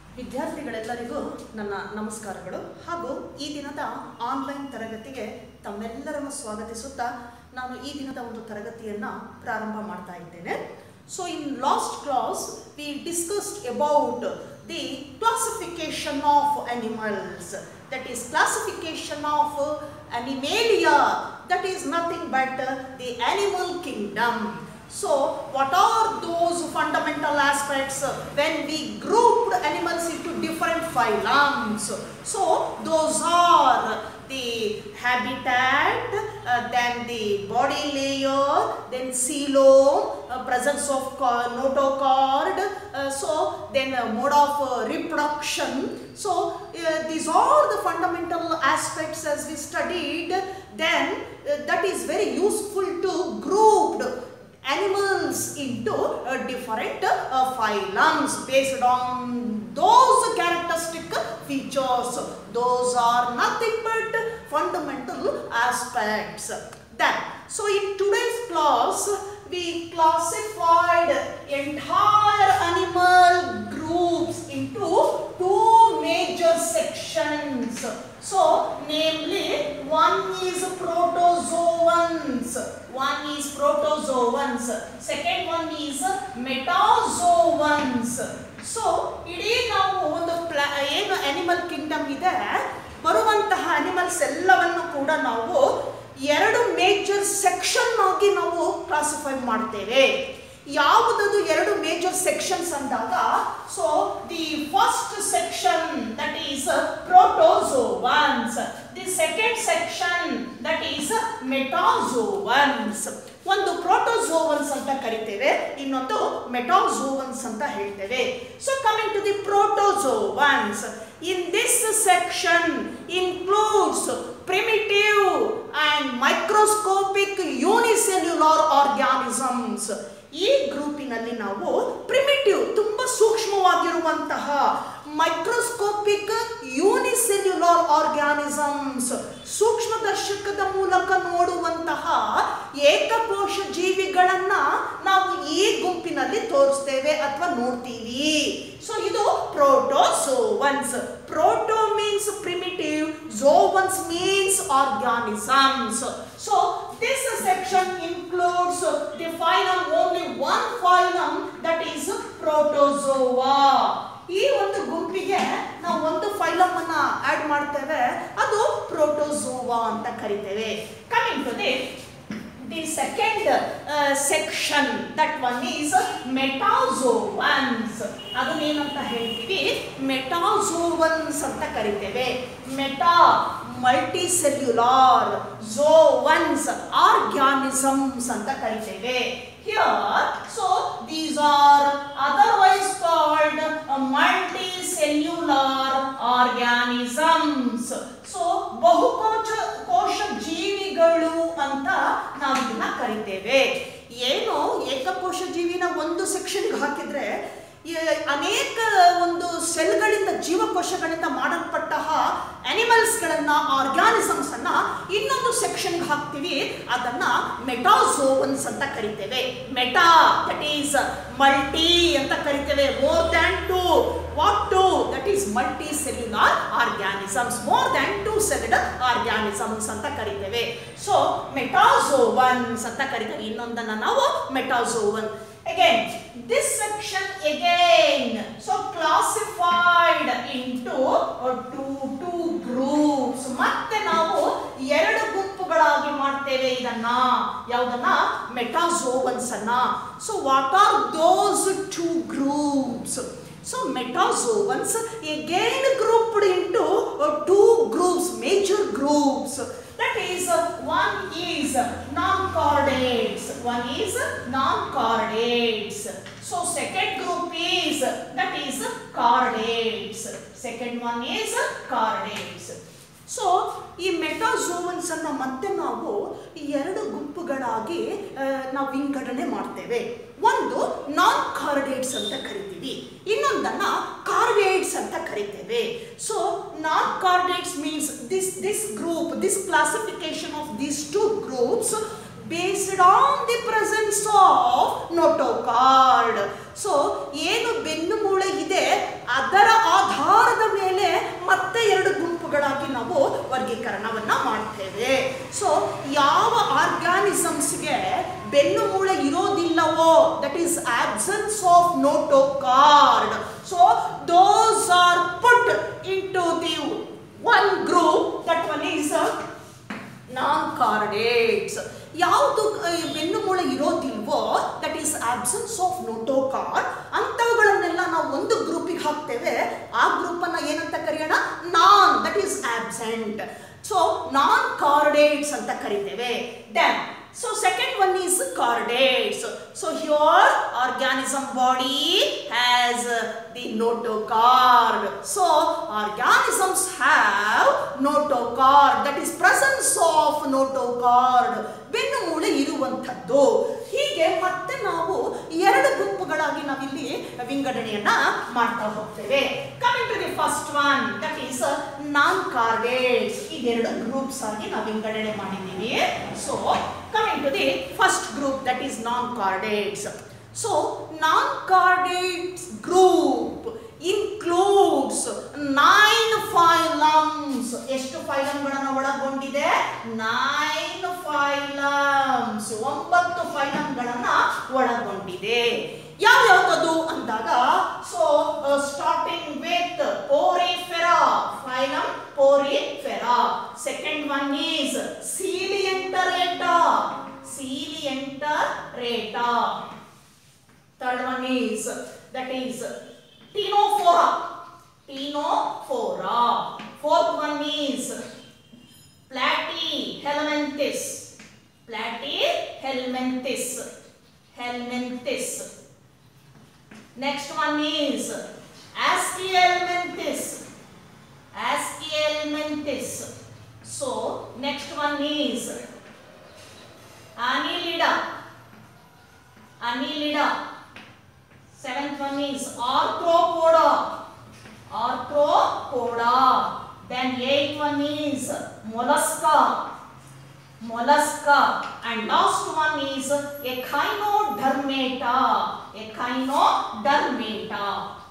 ವಿದ್ಯಾರ್ಥಿಗಳೆಲ್ಲರಿಗೂ ನನ್ನ ನಮಸ್ಕಾರಗಳು ಹಾಗೂ ಈ ದಿನದ ಆನ್ಲೈನ್ ತರಗತಿಗೆ ತಮ್ಮೆಲ್ಲರನ್ನು ಸ್ವಾಗತಿಸುತ್ತಾ ನಾನು ಈ ದಿನದ ಒಂದು ತರಗತಿಯನ್ನು ಪ್ರಾರಂಭ ಮಾಡ್ತಾ ಇದ್ದೇನೆ so in last class we discussed about the classification of animals that is classification of Animalia that is nothing but the animal kingdom So, what are those fundamental aspects when we grouped animals into different phylums? So, those are the habitat, uh, then the body layer, then coelom, uh, presence of co- notochord, uh, so then uh, mode of uh, reproduction. So, uh, these are the fundamental aspects as we studied. Then, uh, that is very useful to group animals into uh, different uh, phylums based on those characteristic features. Those are nothing but fundamental aspects. Then, so in today's class, we classified entire animal groups into two major sections. So, namely, one is protozoans, one is protozoans, second one is metazoans. So ಇಡೀ ನಾವು ಒಂದು ಪ್ಲಾ ಏನು animal Kingdom ಇದೆ ಬರುವಂತಹ animals ಎಲ್ಲವನ್ನು ಕೂಡ ನಾವು ಎರಡು ಮೇಜರ್ ಸೆಕ್ಷನ್ ಆಗಿ ನಾವು ಕ್ಲಾಸಿಫೈ ಮಾಡ್ತೇವೆ ಯಾವುದದು ಎರಡು ಮೇಜರ್ ಸೆಕ್ಷನ್ಸ್ ಅಂದಾಗ so the first section that is protozoans the second section that is metazoans ಒಂದು ಪ್ರೋಟೋಸೋವನ್ಸ್ ಅಂತ ಕರಿತೇವೆ ಇನ್ನೊಂದು ಮೆಟಾಸೋವನ್ಸ್ ಅಂತ ಹೇಳ್ತೇವೆ so coming to the protozoans in this section includes primitive and microscopic unicellular organisms ಈ ಗ್ರೂಪಿನಲ್ಲಿ ನಾವು ಪ್ರಿಮಿಟಿವ್ ತುಂಬಾ ಸೂಕ್ಷ್ಮವಾಗಿರುವಂತಹ ಮೈಕ್ರೋಸ್ಕೋಪಿಕ್ ಯೂನಿಸೆಲ್ಯುಲಾರ್ ಆರ್ಗ್ಯಾನಿಸಮ್ಸ್ ಸೂಕ್ಷ್ಮದರ್ಶಕದ ಮೂಲಕ ನೋಡುವಂತಹ ಏಕಕೋಶ ಜೀವಿಗಳನ್ನ ನಾವು ಈ ಗುಂಪಿನಲ್ಲಿ ತೋರಿಸ್ತೇವೆ ಅಥವಾ ನೋಡ್ತೀವಿ ಸೊ ಇದು protozoans proto means primitive zoans means organisms so this section includes the phylum only one phylum that is protozoa ಈ ಒಂದು ಗುಂಪಿಗೆ ನಾವು ಒಂದು ಫೈಲಮ್ ಅನ್ನ ಆಡ್ ಮಾಡ್ತೇವೆ ಅದು ಪ್ರೋಟೋಸೋವಾ ಅಂತ ಕರಿತೇವೆ coming to the the second section that one is metazoans ಅದನ್ನೇನಂತ ಹೇಳ್ತೀವಿ ಮೆಟಾಸೋವನ್ಸ್ ಅಂತ ಕರಿತೇವೆ meta multi cellular zoans organisms ಅಂತ ಕರಿತೇವೆ here so these are otherwise called multi cellular organisms so ಬಹುಕೋಶ ಕೋಶ ಜೀವಿಗಳು ಅಂತ ನಾವು ಇದನ್ನ ಕರಿತೇವೆ ಏನು ಏಕಕೋಶ ಜೀವಿನ ಒಂದು ಸೆಕ್ಷನ್ಗೆ ಹಾಕಿದ್ರೆ ಈ ಅನೇಕ ಒಂದು ಸೆಲ್ಗಳಿಂದ ಜೀವಕೋಶಗಳಿಂದ ಮಾಡಲ್ಪಟ್ಟ ಅನಿಮಲ್ಸ್ಗಳನ್ನ ಆರ್ಗ್ಯಾನಿಸಮ್ಸ್ ಅನ್ನ ಇನ್ನೊಂದು ಸೆಕ್ಷನ್ಗೆ ಹಾಕ್ತೀವಿ ಅದನ್ನ ಮೆಟಾಸೋವನ್ಸ್ ಅಂತ ಕರಿತೇವೆ ಮೆಟಾ ದಟ್ ಈಸ್ ಮಲ್ಟಿ ಅಂತ ಕರಿತೇವೆ more than two what two that is multi cellular organisms more than two celled organisms ಅಂತ ಕರಿತೇವೆ ಸೊ ಮೆಟಾಸೋವನ್ಸ್ ಅಂತ ಕರಿತೇವೆ ಇನ್ನೊಂದನ್ನ ನಾವು ಮೆಟಾಸೋವನ್ again this section again so classified into uh, two two groups ಮತ್ತೆ ನಾವು ಎರಡು ಗುಂಪುಗಳಾಗಿ ಮಾಡ್ತೇವೆ ಇದನ್ನ ಯಾವುದನ್ನ ಮೆಟಾಸೋವನ್ಸ್ ಅನ್ನ so what are those two groups so metazoans again grouped into uh, two groups major groups that is uh, one is non-chordates one is non-chordates so second group is that is chordates second one is chordates so ಈ metazoans ಅನ್ನ ಮತ್ತೆ ನಾವು ಈ ಎರಡು ಗುಂಪುಗಳಾಗಿ ಆ, ನಾವು ವಿಂಗಡಣೆ ಮಾಡ್ತೇವೆ ಒಂದು ನಾನ್ ಕಾರ್ಡೇಟ್ಸ್ ಅಂತ ಕರಿತೀವಿ ಇನ್ನೊಂದನ್ನ ಕಾರ್ಡೇಟ್ಸ್ ಅಂತ ಕರಿತೇವೆ so non chordates means this this group this classification of these two groups based on the presence of notochord so ಏನು ಬೆನ್ನು ಮೂಳೆ ಇದೆ ಅದರ ವರ್ಗೀಕರಣವನ್ನ ಮಾಡ್ತೇವೆ ಸೊ ಯಾವ ಆರ್ಗ್ಯಾನಿಸಮ್ಸ್ಗೆ ಬೆನ್ನು ಮೂಳೆ ಇರೋದಿಲ್ಲವೋ that is absence of notochord so those are put into the one group that one is non chordates ಯಾವುದು ಬೆನ್ನು ಮೂಳೆ ಇರೋದಿಲ್ವೋ that is absence of notochord ಅಂಥವುಗಳನ್ನೆಲ್ಲ ನಾವು ಒಂದು ಗ್ರೂಪಿಗೆ ಹಾಕ್ತೇವೆ ಆ ಗ್ರೂಪನ್ನು ಏನಂತ ಕರೆಯೋಣ non that is absent so non chordates ಅಂತ ಕರಿತೇವೆ then so second one is chordates so here organism body has the notochord so organisms have notochord that is presence of notochord ಬೆನ್ನು ಮೂಳೆ ಇರುವಂಥದ್ದು ಹೀಗೆ ಮತ್ತೆ ನಾವು ಎರಡು ಗುಂಪುಗಳಾಗಿ ನಾವಿಲ್ಲಿ ವಿಂಗಡಣೆಯನ್ನ ಮಾಡ್ತಾ ಹೋಗ್ತೇವೆ coming to the first one that is non chordates ಇದೆರಡು ಗ್ರೂಪ್ಸ್ ಆಗಿ ನಾವು ವಿಂಗಡಣೆ ಮಾಡಿದ್ದೀವಿ so coming to the first group that is non chordates so non chordates group includes nine phylums ಎಷ್ಟು ಫೈಲಮ್ಗಳನ್ನು ಒಳಗೊಂಡಿದೆ ನೈನ್ ಫೈಲಮ್ಸ್ ಒಂಬತ್ತು ಫೈಲಮ್ಗಳನ್ನ ಒಳಗೊಂಡಿದೆ ಯಾವ್ಯಾವ್ದದು ಅಂದಾಗ so starting with Porifera phylum Porifera second one is Coelenterata Coelenterata third one is that is Tinophora. Tinophora. Fourth one is Platyhelminthes. Platyhelminthes. Helminthes. Next one is Ascielminthes. Ascielminthes. So next one is Annelida. Annelida. Seventh one is arthropoda. Arthropoda. Then eighth one is mollusca. Mollusca. And last one is echinodermata. Echinodermata.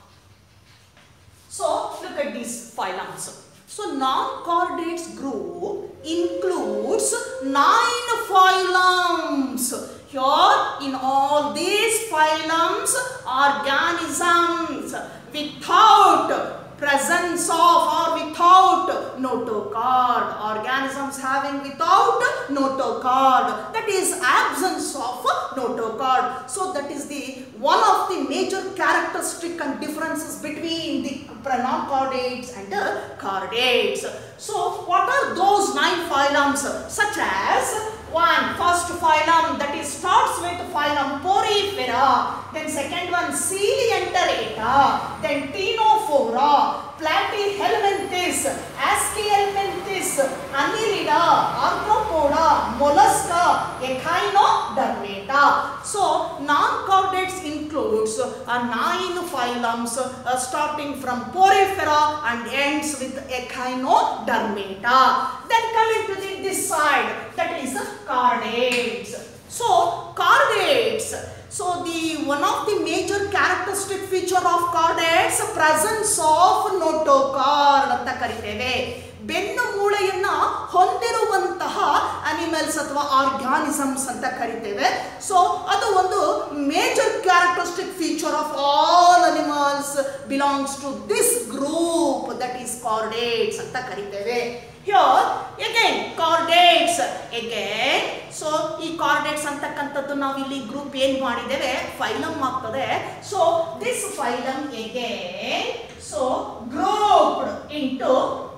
So look at these phylums. So non-chordates group includes nine phylums. Here in all these phylums, organisms without presence of or without notochord, organisms having without notochord, that is absence of notochord. So that is the one of the major characteristic and differences between the non-chordates and the chordates. So what are those nine phylums such as one first phylum that is starts with phylum Porifera, then second one Coelenterata, then Ctenophora, Platyhelminthes, Ascielminthes, Annelida, Arthropoda, Mollusca, Echinodermata. So non-chordates includes uh, nine phylums uh, starting from Porifera and ends with Echinodermata. Then coming to the, this side that is uh, chordates. So chordates. So the one of the major characteristic feature of chordates presence of notochord ಅಂತ ಕರಿತೇವೆ ಬೆನ್ನು ಮೂಳೆಯನ್ನ ಹೊಂದಿರುವಂತಹ animals ಅಥವಾ organisms ಅಂತ ಕರಿತೇವೆ so ಅದು ಒಂದು major characteristic feature of all animals belongs to this group that is chordates ಅಂತ ಕರಿತೇವೆ here again chordates again so ಈ ಕಾರ್ಡೇಟ್ಸ್ ಅಂತಕ್ಕಂಥದ್ದು ನಾವು ಇಲ್ಲಿ ಗ್ರೂಪ್ ಏನ್ ಮಾಡಿದ್ದೇವೆ ಫೈಲಮ್ ಆಗ್ತದೆ so this phylum again so grouped into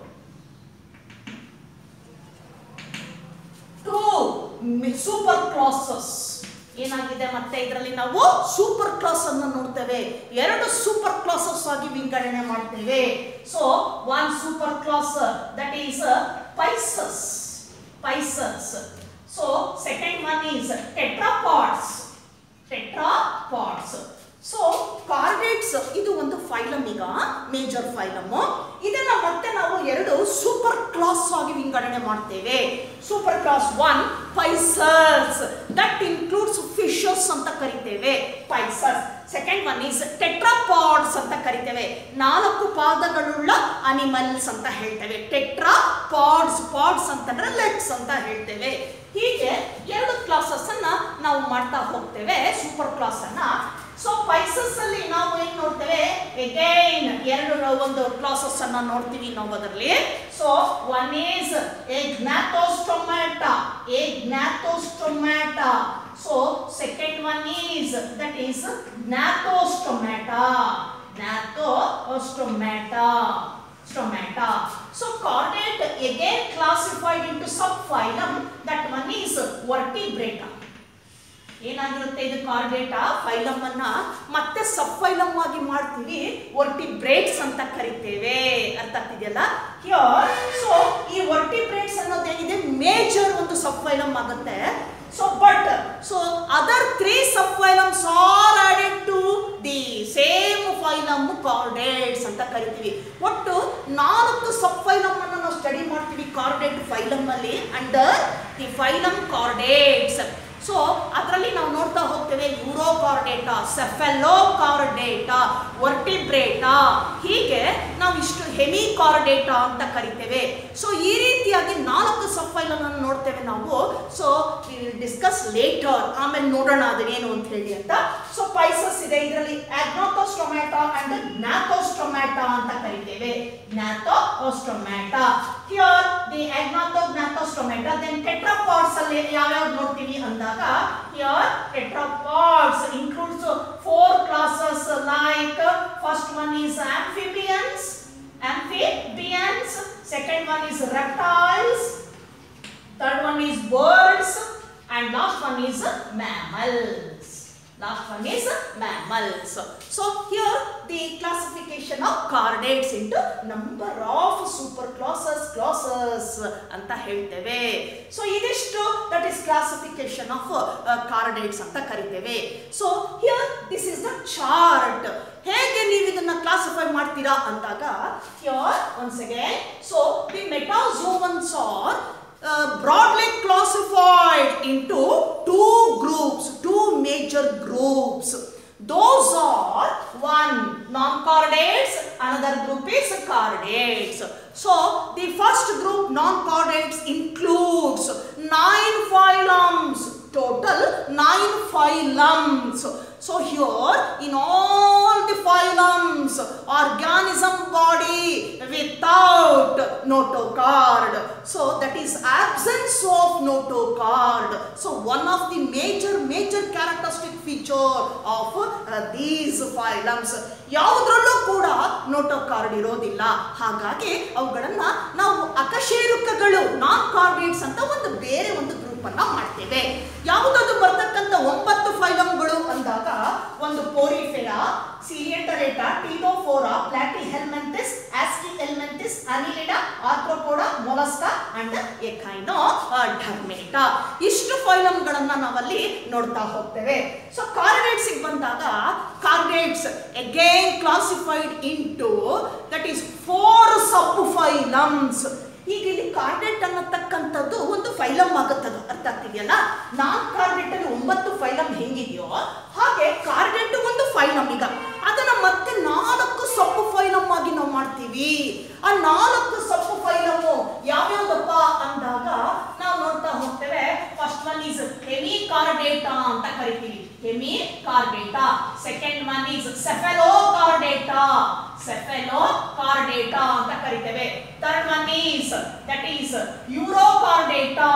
two super classes ಏನಾಗಿದೆ ಮತ್ತೆ ಇದರಲ್ಲಿ ನಾವು ಸೂಪರ್ ಕ್ಲಾಸ್ ಅನ್ನು ನೋಡ್ತೇವೆ ಎರಡು ಸೂಪರ್ ಕ್ಲಾಸಸ್ ಆಗಿ ವಿಂಗಡಣೆ ಮಾಡ್ತೇವೆ so one super class that is Pisces Pisces so second one is tetrapods tetrapods so chordates ಇದು ಒಂದು ಫೈಲಮ್ ಈಗ ಮೇಜರ್ ಫೈಲಮ್ ಇದನ್ನ ಮತ್ತೆ ನಾವು ಎರಡು ಸೂಪರ್ ಕ್ಲಾಸ್ ಆಗಿ ವಿಂಗಡಣೆ ಮಾಡ್ತೇವೆ super class one Pisces that includes fishes ಅಂತ ಕರಿತೇವೆ Pisces second one is tetrapods ಅಂತ ಕರಿತೇವೆ ನಾಲ್ಕು ಪಾದಗಳುಳ್ಳ ಅನಿಮಲ್ಸ್ ಅಂತ ಹೇಳ್ತೇವೆ ಟೆಟ್ರಾ ಪಾಡ್ಸ್ ಪಾಡ್ಸ್ ಅಂತಂದ್ರೆ ಲೆಗ್ಸ್ ಅಂತ ಹೇಳ್ತೇವೆ ಹೀಗೆ ಎರಡು ಕ್ಲಾಸಸ್ ಅನ್ನ ನಾವು ಮಾಡ್ತಾ ಹೋಗ್ತೇವೆ ಸೂಪರ್ ಕ್ಲಾಸ್ ಅನ್ನ ಸೊ ಪೈಸಸ್ ಅಲ್ಲಿ ನಾವು ಏನ್ ನೋಡ್ತೇವೆ ಅಗೈನ್ ಎರಡು ಒಂದು ಕ್ಲಾಸಸ್ ಅನ್ನ ನೋಡ್ತೀವಿ ನಾವು ಅದರಲ್ಲಿ so one is Agnathostomata Agnathostomata so second one is that is Gnathostomata Gnathostomata stomata. So chordate again classified into subphylum. That one is vertebrata. ಏನಾಗಿರುತ್ತೆ ಇದು ಕಾರ್ಡೇಟ ಫೈಲಮ್ ಅನ್ನ ಮತ್ತೆ ಸಬ್ ಫೈಲಮ್ ಆಗಿ ಮಾಡ್ತೀವಿ ವರ್ಟಿಬ್ರೇಟ್ಸ್ ಅಂತ ಕರಿತೇವೆ ಅರ್ಥ ಆಗ್ತಿದೆಯಲ್ಲ ಹಿಯರ್ ಸೊ ಈ ವರ್ಟಿಬ್ರೇಟ್ಸ್ ಅನ್ನೋದೇನಿದೆ ಮೇಜರ್ ಒಂದು ಸಬ್ ಫೈಲಮ್ ಆಗುತ್ತೆ so but so other three sub phylums are added to the same phylum chordates ಅಂತ ಕರಿತೀವಿ ಒಟ್ಟು ನಾಲ್ಕು ಸಬ್ ಫೈಲಮ್ ಅನ್ನು ನಾವು ಸ್ಟಡಿ ಮಾಡ್ತೀವಿ ಕಾರ್ಡೇಟ್ ಫೈಲಮ್ ಅಲ್ಲಿ under the phylum chordates so ಅದರಲ್ಲಿ ನಾವು ನೋಡ್ತಾ ಹೋಗ್ತೇವೆ ಯೂರೋಕಾರ್ಡೇಟಾ ಸೆಫೆಲೋಕಾರ್ಡೇಟಾ ವರ್ಟಿಬ್ರೇಟಾ ಹೀಗೆ ನಾವು ಇಷ್ಟು ಹೆಮಿಕಾರ್ಡೇಟಾ ಅಂತ ಕರಿತೇವೆ ಸೊ ಈ ರೀತಿಯಾಗಿ ನಾಲ್ಕು ಸಫೈಲನ್ನು ನೋಡ್ತೇವೆ ನಾವು ಸೊ ಡಿಸ್ಕಸ್ ಲೇಟರ್ ಆಮೇಲೆ ನೋಡೋಣ ಅದೇನು ಅಂತ ಹೇಳಿ ಅಂತ ಸೊ ಪೈಸಸ್ ಇದೆ ಇದರಲ್ಲಿ ಆಗ್ನೋಕೋಸ್ಟೊಮ್ಯಾಟಾ ಅಂಡ್ ಜ್ಞಾತೋಸ್ಟೊಮ್ಯಾಟಾ ಅಂತ ಕರಿತೇವೆ Gnathostomata here the Agnatha Gnathostomata then tetrapods ಅಲ್ಲಿ ಯಾವ್ಯಾವ ನೋಡ್ತೀವಿ ಅಂದಾಗ here tetrapods includes four classes like first one is amphibians amphibians second one is reptiles third one is birds and last one is mammals last one is mammals so here the classification of chordates into number of superclasses classes ಅಂತ ಹೇಳ್ತೇವೆ so ಇದಿಷ್ಟು that is classification of chordates ಅಂತ ಕರಿತೇವೆ so here this is the chart ಹೇಗೆ ನೀವು ಇದನ್ನ classify ಮಾಡ್ತೀರಾ ಅಂದಾಗ here once again so the metazoans are uh, broadly classified into two groups, two major groups. Those are one non-chordates, another group is chordates. So the first group non-chordates includes nine phylums, total nine phylums. So here in all the phylums, organism body without notocard. So that is absence of notocard. So one of the major major characteristic feature of uh, these phylums. ಯಾವುದರಲ್ಲೂ ಕೂಡ notochord ಇರೋದಿಲ್ಲ ಹಾಗಾಗಿ ಅವುಗಳನ್ನ ನಾವು ಅಕಶೇರುಕಗಳು ನಾನ್ chordates ಅಂತ ಒಂದು ಬೇರೆ ಒಂದು ಗ್ರೂಪ್ ಅನ್ನ ಮಾಡ್ತೇವೆ ಯಾವುದದು ಬರ್ತಕ್ಕಂಥ ಒಂಬತ್ತು ಫೈಲಮ್ಗಳು ಅಂದಾಗ ಒಂದು Porifera Coelenterata Ctenophora Platyhelminthes Aschelminthes Annelida Arthropoda Mollusca and Echinodermata ಇಷ್ಟು ಫೈಲಮ್ಗಳನ್ನ ನಾವಲ್ಲಿ ನೋಡ್ತಾ ಹೋಗ್ತೇವೆ ಸೊ ಕಾರ್ಡೇಟ್ಸ್ ಬಂದಾಗ chordates again classified into that is four sub phylums ಈಗ ಇಲ್ಲಿ ಕಾರ್ಡೆಟ್ ಅನ್ನತಕ್ಕಂಥದ್ದು ಒಂದು ಫೈಲಮ್ ಆಗುತ್ತದು ಅರ್ಥ ಆಗ್ತಿದೆಯಲ್ಲ ನಾನ್ ಕಾರ್ಡೆಟ್ ಅಲ್ಲಿ ಒಂಬತ್ತು ಫೈಲಮ್ ಹೆಂಗಿದೆಯೋ ಹಾಗೆ ಕಾರ್ಡೆಟ್ ಒಂದು ಫೈಲಮ್ ಈಗ ಅದನ್ನ ಮತ್ತೆ ನಾಲ್ಕು ಸೊಪ್ಪು ಫೈಲಮ್ ಆಗಿ ನಾವು ಮಾಡ್ತೀವಿ ಆ ನಾಲ್ಕು ಸೊಪ್ಪು ಫೈಲಮು ಯಾವ್ಯಾವ್ದಪ್ಪ ಅಂದಾಗ ನಾವು ನೋಡ್ತಾ ಹೋಗ್ತೇವೆ first one is Hemichordata ಅಂತ ಕರಿತೀವಿ Hemichordata second one is Cephalochordata Cephalochordata ಅಂತ ಕರಿತೇವೆ third one is that is Urochordata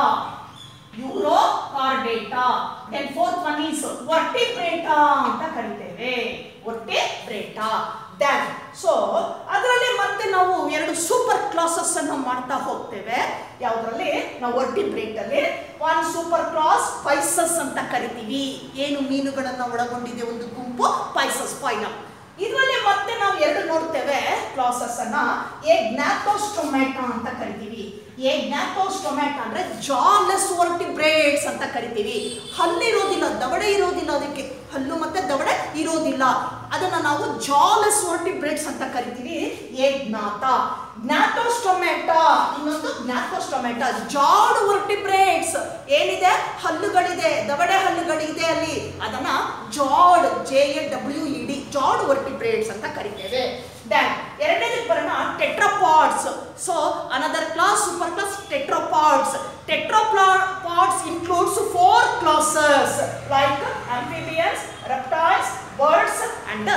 Urochordata then fourth one is Vertebrata ಅಂತ ಕರಿತೇವೆ ವರ್ಟಿಬ್ರೇಟಾ ದೆನ್ ಸೊ ಅದರಲ್ಲಿ ಮತ್ತೆ ನಾವು ಎರಡು ಸೂಪರ್ ಕ್ಲಾಸಸ್ ಅನ್ನು ಮಾಡ್ತಾ ಹೋಗ್ತೇವೆ ಯಾವುದರಲ್ಲಿ ನಾವು ವರ್ಟಿಬ್ರೇಟ್ ಅಲ್ಲಿ ಒನ್ ಸೂಪರ್ ಕ್ಲಾಸ್ ಪೈಸಸ್ ಅಂತ ಕರಿತೀವಿ ಏನು ಮೀನುಗಳನ್ನ ಒಳಗೊಂಡಿದೆ ಒಂದು ಗುಂಪು ಪೈಸಸ್ ಫೈನಮ್ ಇದರಲ್ಲಿ ಮತ್ತೆ ನಾವು ಎರಡು ನೋಡ್ತೇವೆ ಕ್ಲಾಸಸ್ ಅನ್ನ ಎ ಜ್ಞಾತೋಸ್ಟೊಮ್ಯಾಟ ಅಂತ ಕರಿತೀವಿ ಎ ಜ್ಞಾತೋಸ್ಟೊಮ್ಯಾಟ ಅಂದ್ರೆ ಜಾಲೆಸ್ ವರ್ಟಿಬ್ರೇಟ್ಸ್ ಅಂತ ಕರಿತೀವಿ ಹಲ್ಲಿರೋದಿಲ್ಲ ದವಡೆ ಇರೋದಿಲ್ಲ ಅದಕ್ಕೆ ಹಲ್ಲು ಮತ್ತೆ ದವಡೆ ಇರೋದಿಲ್ಲ ಅದನ್ನ ನಾವು ಜಾಲೆಸ್ ವರ್ಟಿಬ್ರೇಟ್ಸ್ ಅಂತ ಕರಿತೀವಿ ಎ ಜ್ಞಾತ ಜ್ಞಾತೋಸ್ಟೊಮ್ಯಾಟ ಇನ್ನೊಂದು ಜ್ಞಾತೋಸ್ಟೊಮ್ಯಾಟ ಜಾಡ್ ವರ್ಟಿಬ್ರೇಟ್ಸ್ ಏನಿದೆ ಹಲ್ಲುಗಳಿದೆ ದವಡೆ ಹಲ್ಲುಗಳಿದೆ ಅಲ್ಲಿ ಅದನ್ನ jawed J A W E D jawed vertebrates ಅಂತ ಕರಿತೇವೆ ದೆನ್ ಎರಡನೇದಕ್ಕೆ ಬರೋಣ tetrapods so another class super class tetrapods tetrapods includes four classes like amphibians reptiles birds and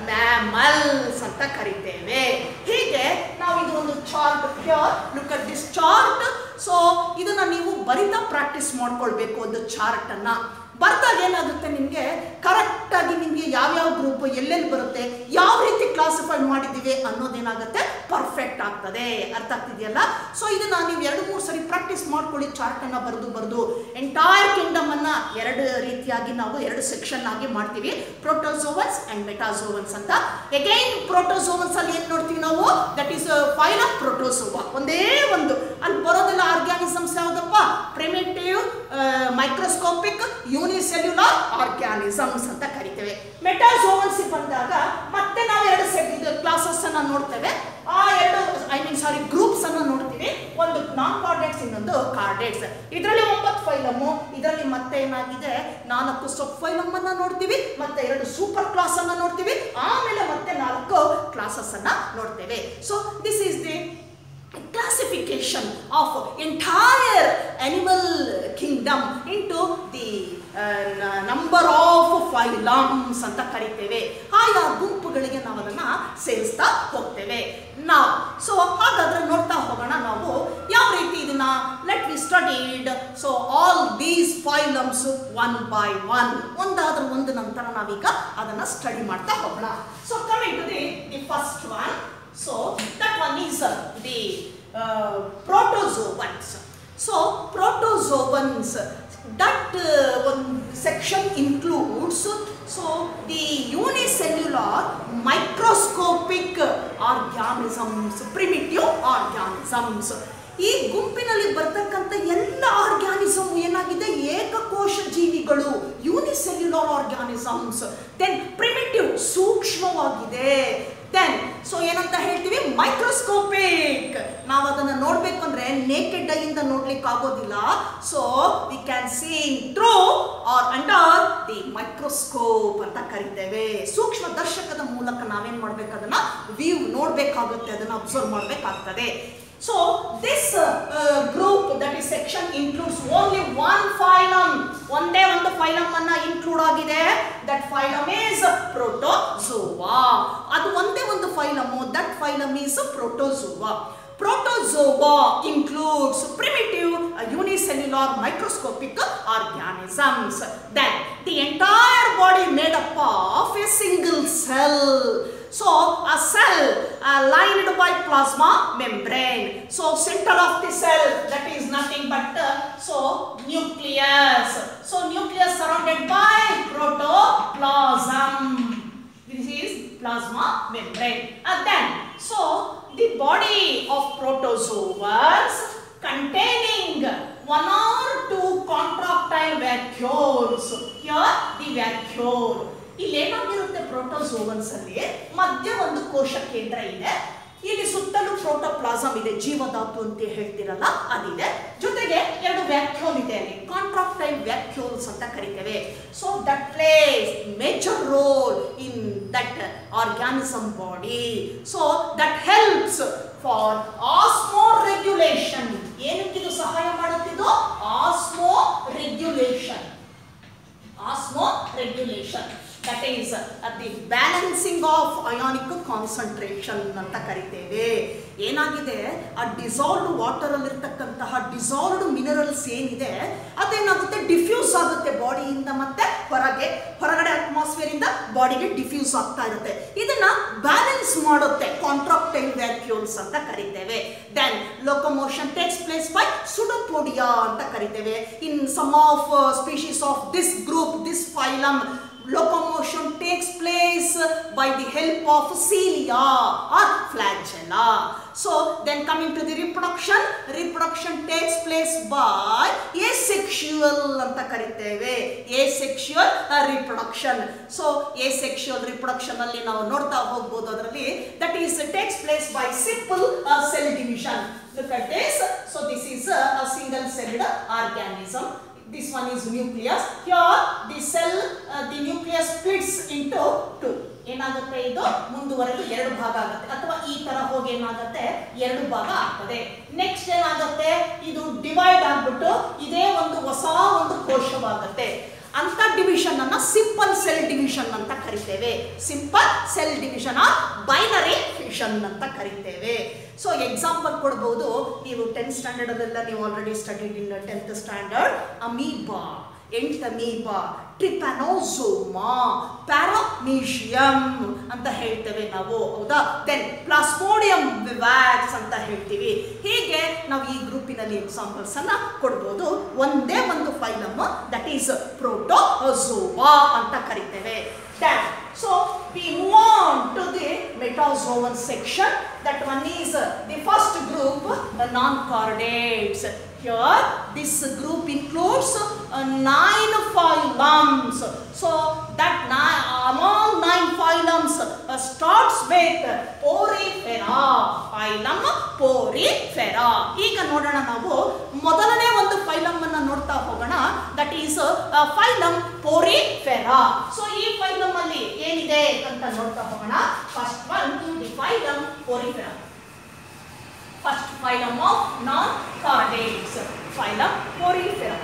mammals ಅಂತ ಕರಿತೇವೆ ಹೀಗೆ ನಾವು ಇದು ಒಂದು chart here look at this chart so ಇದನ್ನ ನೀವು ಬರಿತಾ ಪ್ರಾಕ್ಟೀಸ್ ಮಾಡ್ಕೊಳ್ಬೇಕು ಒಂದು ಚಾರ್ಟ್ ಅನ್ನ ಬರ್ದಾಗ ಏನಾಗುತ್ತೆ ನಿಮಗೆ ಕರೆಕ್ಟಾಗಿ ನಿಮಗೆ ಯಾವ್ಯಾವ ಗ್ರೂಪ್ ಎಲ್ಲೆಲ್ಲಿ ಬರುತ್ತೆ ಯಾವ ರೀತಿ ಕ್ಲಾಸಿಫೈ ಮಾಡಿದ್ದೀವಿ ಅನ್ನೋದೇನಾಗುತ್ತೆ ಪರ್ಫೆಕ್ಟ್ ಆಗ್ತದೆ ಅರ್ಥ ಆಗ್ತಿದೆಯಲ್ಲ ಸೊ ಇದನ್ನ ನೀವು ಎರಡು ಮೂರು ಸರಿ ಪ್ರಾಕ್ಟೀಸ್ ಮಾಡ್ಕೊಳ್ಳಿ ಚಾರ್ಟ್ ಅನ್ನ ಬರೆದು ಬರೆದು ಎಂಟೈರ್ ಕಿಂಗ್ಡಮ್ ಅನ್ನ ಎರಡು ರೀತಿಯಾಗಿ ನಾವು ಎರಡು ಸೆಕ್ಷನ್ ಆಗಿ ಮಾಡ್ತೀವಿ ಪ್ರೋಟೋಸೋವನ್ಸ್ ಅಂಡ್ ಮೆಟಾಸೋವನ್ಸ್ ಅಂತ ಅಗೈನ್ ಪ್ರೋಟೋಸೋವನ್ಸ್ ಅಲ್ಲಿ ಏನ್ ನೋಡ್ತೀವಿ ನಾವು that is phylum of protozoa ಒಂದೇ ಒಂದು ಅಲ್ಲಿ ಬರೋದೆಲ್ಲ ಆರ್ಗ್ಯಾನಿಸಮ್ಸ್ ಯಾವ್ದಪ್ಪ ಪ್ರಿಮಿಟಿವ್ ಮೈಕ್ರೋಸ್ಕೋಪಿಕ್ ಯೂನಿಸೆಲ್ಯುಲರ್ ಆರ್ಗ್ಯಾನಿಸಮ್ಸ್ ಅಂತ ಕರಿತೇವೆ ಮೆಟಾಸೋವನ್ಸ್ ಬಂದಾಗ ಮತ್ತೆ ನಾವು ಎರಡು ಸೆಟ್ ಇದು ಕ್ಲಾಸಸ್ ಅನ್ನ ನೋಡ್ತೇವೆ ಆ ಎರಡು ಐ ಮೀನ್ ಸಾರಿ ಗ್ರೂಪ್ಸ್ ಅನ್ನ ನೋಡ್ತೀವಿ ಒಂದು ನಾನ್ ಕಾರ್ಡೇಟ್ಸ್ ಇನ್ನೊಂದು ಕಾರ್ಡೇಟ್ಸ್ ಇದರಲ್ಲಿ ಒಂಬತ್ತು ಫೈಲಮ್ಮು ಇದರಲ್ಲಿ ಮತ್ತೆ ಏನಾಗಿದೆ ನಾಲ್ಕು ಸಬ್ ಫೈಲಮ್ ಅನ್ನ ನೋಡ್ತೀವಿ ಮತ್ತೆ ಎರಡು ಸೂಪರ್ ಕ್ಲಾಸ್ ಅನ್ನ ನೋಡ್ತೀವಿ ಆಮೇಲೆ ಮತ್ತೆ ನಾಲ್ಕು ಕ್ಲಾಸಸ್ ಅನ್ನ ನೋಡ್ತೇವೆ so this is the classification of entire animal kingdom into the uh, n- number of phylums ಅಂತ ಕರಿತೇವೆ ಆಯಾ ಗುಂಪುಗಳಿಗೆ ನಾವು ಅದನ್ನ ಸೇರಿಸ್ತಾ ಹೋಗ್ತೇವೆ ನಾವು ಸೊ ಹಾಗಾದ್ರೆ ನೋಡ್ತಾ ಹೋಗೋಣ ನಾವು ಯಾವ ರೀತಿ ಇದನ್ನ let we studied so all these phylums one by one ಒಂದಾದ್ರ ಒಂದು ನಂತರ ನಾವೀಗ ಅದನ್ನ ಸ್ಟಡಿ ಮಾಡ್ತಾ ಹೋಗೋಣ so coming to the the first one So that one is uh, the uh, protozoans. So protozoans that uh, one section includes so the unicellular microscopic organisms, primitive organisms. ಈ ಗುಂಪಿನಲ್ಲಿ ಬರ್ತಕ್ಕಂಥ ಎಲ್ಲ ಆರ್ಗ್ಯಾನಿಸಮ್ ಏನಾಗಿದೆ ಏಕಕೋಶ ಜೀವಿಗಳು unicellular organisms then primitive ಸೂಕ್ಷ್ಮವಾಗಿದೆ then so ಏನಂತ ಹೇಳ್ತೀವಿ ಮೈಕ್ರೋಸ್ಕೋಪಿಕ್ ನಾವು ಅದನ್ನ ನೋಡ್ಬೇಕು ಅಂದ್ರೆ ನೇಕೆಡ್ ಇಂದ ನೋಡ್ಲಿಕ್ಕೆ ಆಗೋದಿಲ್ಲ so we can see through or under the microscope ಅಂತ ಕರಿತೇವೆ ಸೂಕ್ಷ್ಮ ದರ್ಶಕದ ಮೂಲಕ ನಾವೇನ್ ಮಾಡ್ಬೇಕು ಅದನ್ನ ವ್ಯೂ ನೋಡ್ಬೇಕಾಗುತ್ತೆ ಅದನ್ನ ಅಬ್ಸರ್ವ್ ಮಾಡ್ಬೇಕಾಗ್ತದೆ So this uh, uh, group that is section includes only one phylum. ಒಂದೇ ಒಂದು ಫೈಲಮ್ ಅನ್ನ ಇನ್ಕ್ಲೂಡ್ ಆಗಿದೆ ದಟ್ ಫೈಲಮ್ ಈಸ್ ಪ್ರೋಟೋಜೋವಾ ಅದು ಒಂದೇ ಒಂದು phylum that phylum is protozoa Protozoa includes primitive uh, unicellular microscopic organisms. Then the entire body made up of a single cell. So a cell uh, lined by plasma membrane. So center of the cell that is nothing but uh, so nucleus. So nucleus surrounded by protoplasm. This is plasma membrane. And then so the body of protozoans containing one or two contractile vacuoles. Here the vacuole. ಇಲ್ಲಿ ಏನಾಗಿರುತ್ತೆ protozoans ಅಲ್ಲಿ ಮಧ್ಯ ಒಂದು ಕೋಶ ಕೇಂದ್ರ ಇದೆ ಇಲ್ಲಿ ಸುತ್ತಲೂ ಪ್ರೋಟೋಪ್ಲಾಸಮ್ ಇದೆ ಜೀವಧಾತು ಅಂತ ಹೇಳ್ತಿರಲ್ಲ ಅದಿದೆ ಜೊತೆಗೆ ಎರಡು ವ್ಯಾಕ್ಯೂಲ್ ಇದೆ ಅಲ್ಲಿ ಕಾಂಟ್ರಾಕ್ಟೈಲ್ ವ್ಯಾಕ್ಯೂಲ್ಸ್ ಅಂತ ಕರಿತೇವೆ so that plays major role in that organism body so that helps for osmo regulation ಏನಕ್ಕೆ ಇದು ಸಹಾಯ ಮಾಡುತ್ತಿದ್ದು osmo regulation osmo regulation that is uh, the balancing of ionic concentration ಅಂತ ಕರಿತೇವೆ ಏನಾಗಿದೆ ಆ ಡಿಸಾಲ್ವ್ಡ್ ವಾಟರ್ ಅಲ್ಲಿರ್ತಕ್ಕಂತಹ ಡಿಸಾಲ್ವ್ಡ್ ಮಿನರಲ್ಸ್ ಏನಿದೆ ಅದೇನಾಗುತ್ತೆ ಡಿಫ್ಯೂಸ್ ಆಗುತ್ತೆ ಬಾಡಿಯಿಂದ ಮತ್ತೆ ಹೊರಗೆ ಹೊರಗಡೆ ಅಟ್ಮಾಸ್ಫಿಯರ್ ಇಂದ ಬಾಡಿಗೆ ಡಿಫ್ಯೂಸ್ ಆಗ್ತಾ ಇರುತ್ತೆ ಇದನ್ನ ಬ್ಯಾಲೆನ್ಸ್ ಮಾಡುತ್ತೆ ಕಾಂಟ್ರಾಕ್ಟೈಲ್ ವ್ಯಾಕ್ಯೂಲ್ಸ್ ಅಂತ ಕರಿತೇವೆ then locomotion takes place by pseudopodia ಅಂತ ಕರಿತೇವೆ in some of species of this group this phylum locomotion takes place by the help of cilia or flagella so then coming to the reproduction reproduction takes place by asexual ಅಂತ ಕರಿತೇವೆ asexual reproduction so asexual reproduction ಅಲ್ಲಿ ನಾವು ನೋಡ್ತಾ ಹೋಗ್ಬೋದು ಅದರಲ್ಲಿ that is takes place by simple uh, cell division look at this so this is a, a single celled organism this one is nucleus here the cell uh, the nucleus splits into two ಏನಾಗುತ್ತೆ ಇದು ಮುಂದುವರೆದು ಎರಡು ಭಾಗ ಆಗುತ್ತೆ ಅಥವಾ ಈ ತರ ಹೋಗಿ ಏನಾಗುತ್ತೆ ಎರಡು ಭಾಗ ಆಗ್ತದೆ ನೆಕ್ಸ್ಟ್ ಏನಾಗುತ್ತೆ ಇದು ಡಿವೈಡ್ ಆಗ್ಬಿಟ್ಟು ಇದೇ ಒಂದು ಹೊಸ ಒಂದು ಕೋಶವಾಗುತ್ತೆ ಅಂತ ಡಿವಿಷನ್ ಅನ್ನ ಸಿಂಪಲ್ ಸೆಲ್ ಡಿವಿಷನ್ ಅಂತ ಕರಿತೇವೆ simple cell division binary fission ಅಂತ ಕರಿತೇವೆ ಸೊ ಎಕ್ಸಾಂಪಲ್ ಕೊಡ್ಬೋದು ನೀವು ಟೆಂತ್ ಸ್ಟ್ಯಾಂಡರ್ಡ್ ಅಲ್ಲೆಲ್ಲ ನೀವು already studied in tenth standard Amoeba Entamoeba Trypanosoma Paramecium ಅಂತ ಹೇಳ್ತೇವೆ ನಾವು ಹೌದಾ ದೆನ್ ಪ್ಲಾಸ್ಮೋಡಿಯಂ ವಿವ್ಯಾಕ್ಸ್ ಅಂತ ಹೇಳ್ತೀವಿ ಹೀಗೆ ನಾವು ಈ ಗ್ರೂಪಿನಲ್ಲಿ ಎಕ್ಸಾಂಪಲ್ಸ್ ಅನ್ನ ಕೊಡ್ಬೋದು ಒಂದೇ ಒಂದು ಫೈಲಮ್ ದಟ್ ಈಸ್ ಪ್ರೋಟೋಸೋವಾ ಅಂತ ಕರಿತೇವೆ Then, so we move on to the metazoan section. That one is uh, the first group, the non-chordates. Here, this group includes uh, nine phylums. So that nine, among nine phylums uh, starts with Porifera. Phylum Porifera. ಈಗ ನೋಡೋಣ ನಾವು ಮೊದಲನೇ ಒಂದು phylum ಅನ್ನ ನೋಡ್ತಾ ಹೋಗೋಣ that is phylum Porifera so ಈ phylum ಅಲ್ಲಿ ಏನಿದೆ ಅಂತ ನೋಡ್ತಾ ಹೋಗೋಣ first one the phylum Porifera first phylum of non chordates phylum Porifera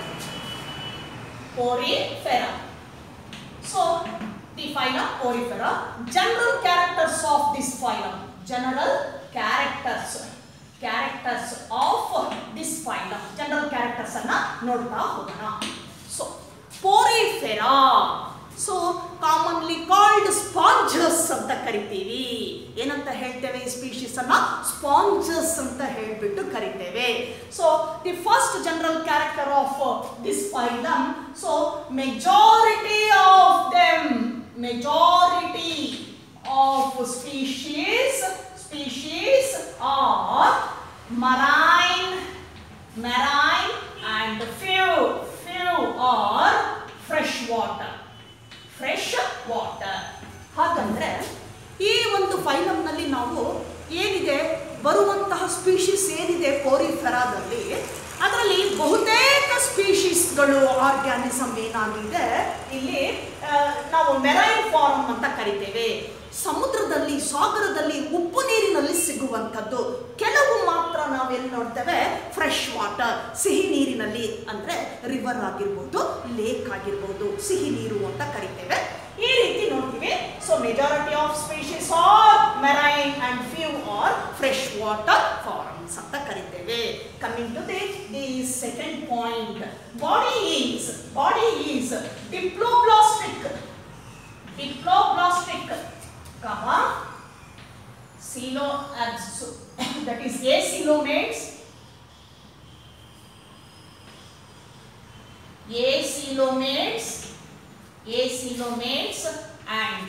Porifera so the phylum Porifera general characters of this phylum general characters characters of this phylum general characters ಅನ್ನ ನೋಡ್ತಾ ಹೋಗೋಣ so Porifera so commonly called sponges ಅಂತ ಕರಿತೀವಿ ಏನಂತ ಹೇಳ್ತೇವೆ ಈ species ಅನ್ನ sponges ಅಂತ ಹೇಳ್ಬಿಟ್ಟು ಕರಿತೇವೆ so the first general character of this phylum so majority of them majority of species species are marine, marine and few, few are fresh water. Fresh water. ಹಾಗಂದ್ರೆ ಈ ಒಂದು ಫೈಲಮ್ನಲ್ಲಿ ನಾವು ಏನಿದೆ ಬರುವಂತಹ ಸ್ಪೀಶೀಸ್ ಏನಿದೆ ಕೋರಿಫೆರಾದಲ್ಲಿ ಅದರಲ್ಲಿ ಬಹುತೇಕ ಸ್ಪೀಶೀಸ್ಗಳು ಆರ್ಗ್ಯಾನಿಸಮ್ ಏನಾಗಿದೆ ಇಲ್ಲಿ ಆ, ನಾವು ಮೆರೈನ್ ಫಾರ್ಮ್ ಅಂತ ಕರಿತೇವೆ ಸಮುದ್ರದಲ್ಲಿ ಸಾಗರದಲ್ಲಿ ಉಪ್ಪು ನೀರಿನಲ್ಲಿ ಸಿಗುವಂಥದ್ದು ಕೆಲವು ಮಾತ್ರ ನಾವೆಲ್ಲಿ ನೋಡ್ತೇವೆ ಫ್ರೆಶ್ ವಾಟರ್ ಸಿಹಿ ನೀರಿನಲ್ಲಿ ಅಂದರೆ ರಿವರ್ ಆಗಿರ್ಬೋದು ಲೇಕ್ ಆಗಿರ್ಬೋದು ಸಿಹಿ ನೀರು ಅಂತ ಕರಿತೇವೆ ಈ ರೀತಿ ನೋಡ್ತೀವಿ so majority of species are marine and few are fresh water forms ಅಂತ ಕರಿತೇವೆ coming to the the second point body is body is diploblastic diploblastic comma coelo that is acoelomates acoelomates acoelomates and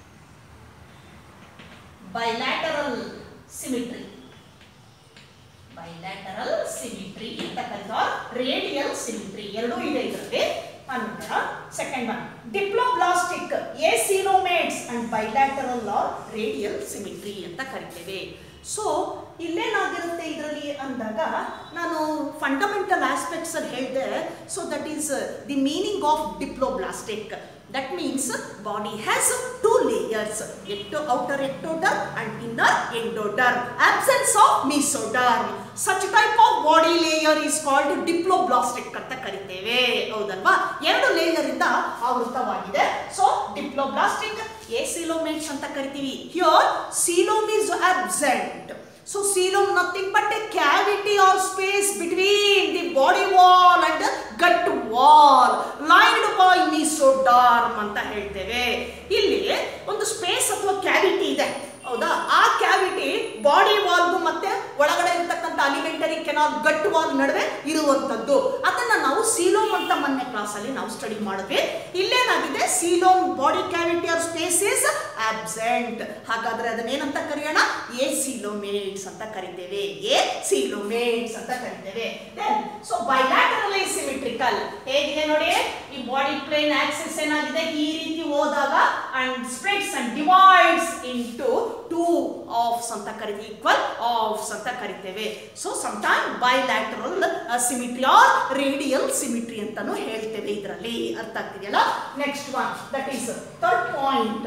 bilateral symmetry bilateral symmetry ಅಂತ ಕರೀತಾರೆ radial symmetry ಎರಡೂ ಇದೆ ಇದರಲ್ಲಿ ಅನಂತರ second one diploblastic acoelomates and bilateral or radial symmetry ಅಂತ ಕರಿತೇವೆ so ಇಲ್ಲೇನಾಗಿರುತ್ತೆ ಇದರಲ್ಲಿ ಅಂದಾಗ ನಾನು ಫಂಡಮೆಂಟಲ್ ಆಸ್ಪೆಕ್ಟ್ಸ್ ಅಲ್ಲಿ ಹೇಳಿದೆ so that is the meaning of diploblastic that means body has two layers ecto outer ectoderm and inner endoderm absence of mesoderm such type of body layer is called diploblastic ಅಂತ ಕರಿತೇವೆ ಹೌದಲ್ವಾ ಎರಡು layer ಇಂದ ಆವೃತವಾಗಿದೆ so diploblastic acoelomates ಅಂತ ಕರಿತೀವಿ here coelom is absent so coelom nothing but a cavity or space between the body wall and gut wall lined by mesoderm ಅಂತ ಹೇಳ್ತೇವೆ ಇಲ್ಲಿ ಒಂದು ಸ್ಪೇಸ್ ಅಥವಾ ಕ್ಯಾವಿಟಿ ಇದೆ ಹೌದಾ ಆ ಕ್ಯಾವಿಟಿ ಬಾಡಿ ವಾಲ್ಗೂ ಮತ್ತೆ ಒಳಗಡೆ ಇರತಕ್ಕಂಥ ಅಲಿಮೆಂಟರಿ ಕೆನಾಲ್ ಗಟ್ ವಾಲ್ ನಡುವೆ ಇರುವಂತದ್ದು ಅದನ್ನ ನಾವು ಸೀಲೋಮ್ ಅಂತ ಮೊನ್ನೆ ಕ್ಲಾಸ್ ಅಲ್ಲಿ ನಾವು ಸ್ಟಡಿ ಮಾಡಿದ್ವಿ ಇಲ್ಲೇನಾಗಿದೆ coelom body cavity or space is absent ಹಾಗಾದ್ರೆ ಅದನ್ನೇನಂತ ಕರೆಯೋಣ ಎ ಸೀಲೋಮೇಟ್ಸ್ ಅಂತ ಕರಿತೇವೆ ಎ ಸೀಲೋಮೇಟ್ಸ್ ಅಂತ ಕರಿತೇವೆ ದೆನ್ ಸೊ ಬೈಲ್ಯಾಟರಲಿ ಸಿಮಿಟ್ರಿಕಲ್ ಹೇಗಿದೆ ನೋಡಿ ಈ ಬಾಡಿ ಪ್ಲೇನ್ ಆಕ್ಸಿಸ್ ಏನಾಗಿದೆ ಈ ರೀತಿ ಹೋದಾಗ and spreads and divides into two half halves ಅಂತ ಕರಿತೀವಿ ಈಕ್ವಲ್ ಆಫ್ಸ್ ಅಂತ ಕರಿತೇವೆ so sometime bilateral symmetry or radial symmetry ಅಂತಾನು ಹೇಳ್ತೇವೆ ಇದರಲ್ಲಿ ಅರ್ಥ ಆಗ್ತಿದೆಯಲ್ಲ next one that is third point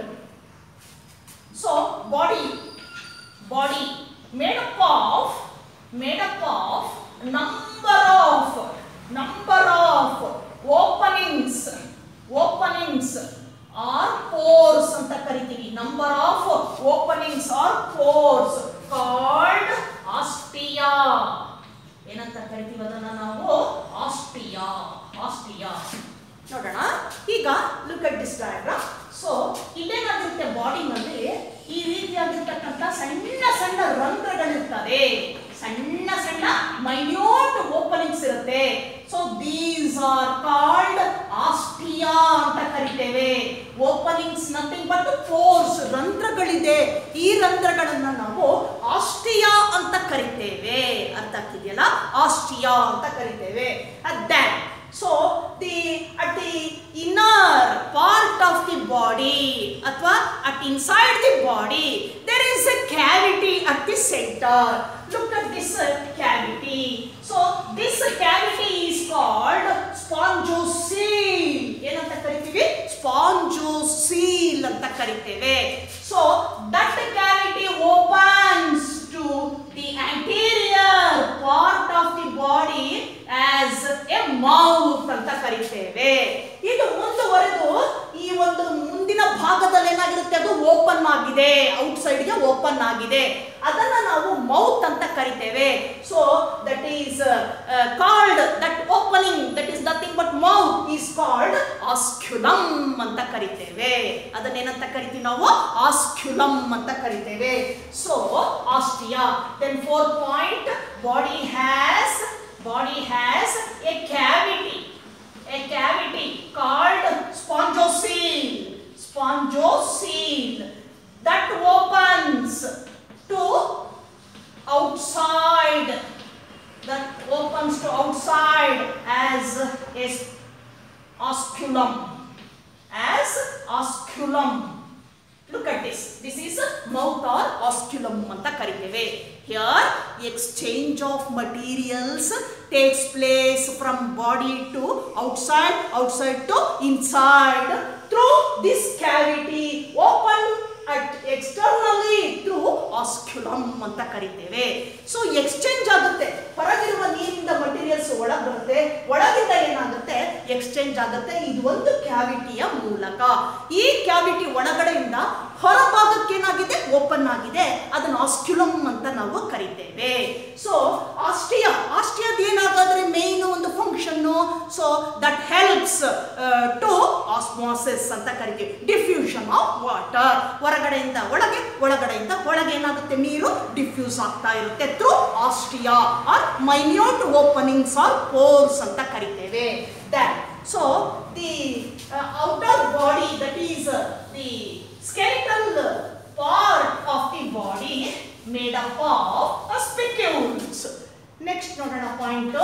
so body body made up of made up of number of number of openings openings or pores ಅಂತ ಕರಿತೀವಿ number of openings or pores called ostia ಏನಂತ ಕರಿತೀವಿ ಅದನ್ನ ನಾವು ಆಸ್ಟಿಯಾ ಆಸ್ಟಿಯಾ ನೋಡೋಣ ಈಗ look at this diagram so ಇಲ್ಲೇನಾಗಿರುತ್ತೆ ಬಾಡಿನಲ್ಲಿ ಈ ರೀತಿಯಾಗಿರ್ತಕ್ಕಂಥ ಸಣ್ಣ ಸಣ್ಣ ರಂಧ್ರಗಳಿರ್ತವೆ ಸಣ್ಣ ಸಣ್ಣ ಮೈನ್ಯೂಟ್ ಓಪನಿಂಗ್ಸ್ ಇರುತ್ತೆ so these are called ostia ಅಂತ ಕರಿತೇವೆ ಓಪನಿಂಗ್ಸ್ ನಥಿಂಗ್ ಬಟ್ ಫೋರ್ಸ್ ರಂಧ್ರಗಳಿದೆ ಈ ರಂಧ್ರಗಳನ್ನ ನಾವು ಆಸ್ಟಿಯಾ ಅಂತ ಕರಿತೇವೆ ಅರ್ಥ ಆಗ್ತಿದೆಯಲ್ಲ ಆಸ್ಟಿಯಾ ಅಂತ ಕರಿತೇವೆ that so the at the inner part of the body ಅಥವಾ at inside the body there is a cavity at the centre look at this cavity so this cavity is called spongocoel ಏನಂತ ಕರಿತೀವಿ spongocoel ಅಂತ ಕರಿತೇವೆ so that cavity opens to the anterior part of the body as a mouth ಅಂತ ಕರಿತೇವೆ ಇದು ಮುಂದುವರೆದು ಈ ಒಂದು ಮುಂದಿನ ಭಾಗದಲ್ಲಿ ಏನಾಗಿರುತ್ತೆ ಅದು ಓಪನ್ ಆಗಿದೆ ಔಟ್ ಸೈಡ್ಗೆ ಓಪನ್ ಆಗಿದೆ ಅದನ್ನ ನಾವು ಮೌತ್ ಅಂತ ಕರಿತೇವೆ so that is called that opening that is nothing but mouth is called osculum ಅಂತ ಕರಿತೇವೆ ಅದನ್ನೇನಂತ ಕರಿತೀವಿ ನಾವು ಆಸ್ಕ್ಯುಲಮ್ ಅಂತ ಕರಿತೇವೆ so ostia then four point body has body has a cavity a cavity called spongiocele spongiocele that opens to outside that opens to outside as a osculum as osculum look at this this is mouth or osculum ಅಂತ ಕರಿತೇವೆ here exchange of materials takes place from body to outside outside to inside through this cavity open at externally through osculum ಅಂತ ಕರಿತೇವೆ so exchange ಆಗುತ್ತೆ ಹೊರಗಿರುವ ನೀರಿನಿಂದ materials ಒಳಗೆ ಬರುತ್ತೆ ಒಳಗಿಂದ ಏನಾಗುತ್ತೆ ಎಕ್ಸ್ಚೇಂಜ್ ಆಗುತ್ತೆ ಇದು ಒಂದು ಕ್ಯಾವಿಟಿಯ ಮೂಲಕ ಈ ಕ್ಯಾವಿಟಿ ಒಳಗಡೆಯಿಂದ ಹೊರಭಾಗಕ್ಕೆ ಏನಾಗಿದೆ ಓಪನ್ ಆಗಿದೆ ಅದನ್ನು ಆಸ್ಕ್ಯುಲಮ್ ಅಂತ ನಾವು ಕರಿತೇವೆ ಸೊ ಆಸ್ಟಿಯಾ ಆಸ್ಟಿಯಾದ ಏನಾಗಾದ್ರೆ ಮೇನ್ ಒಂದು function so that helps to osmosis ಅಂತ ಕರಿತೀವಿ ಡಿಫ್ಯೂಷನ್ ಆಫ್ ವಾಟರ್ ಹೊರಗಡೆಯಿಂದ ಒಳಗೆ ಒಳಗಡೆಯಿಂದ ಒಳಗೆ ಏನಾಗುತ್ತೆ ನೀರು ಡಿಫ್ಯೂಸ್ ಆಗ್ತಾ ಇರುತ್ತೆ through ostia or minute openings or pores ಅಂತ ಕರಿತೇವೆ that so the outer body that is the skeletal part of the body made up of spicules. Next ನೋಡೋಣ point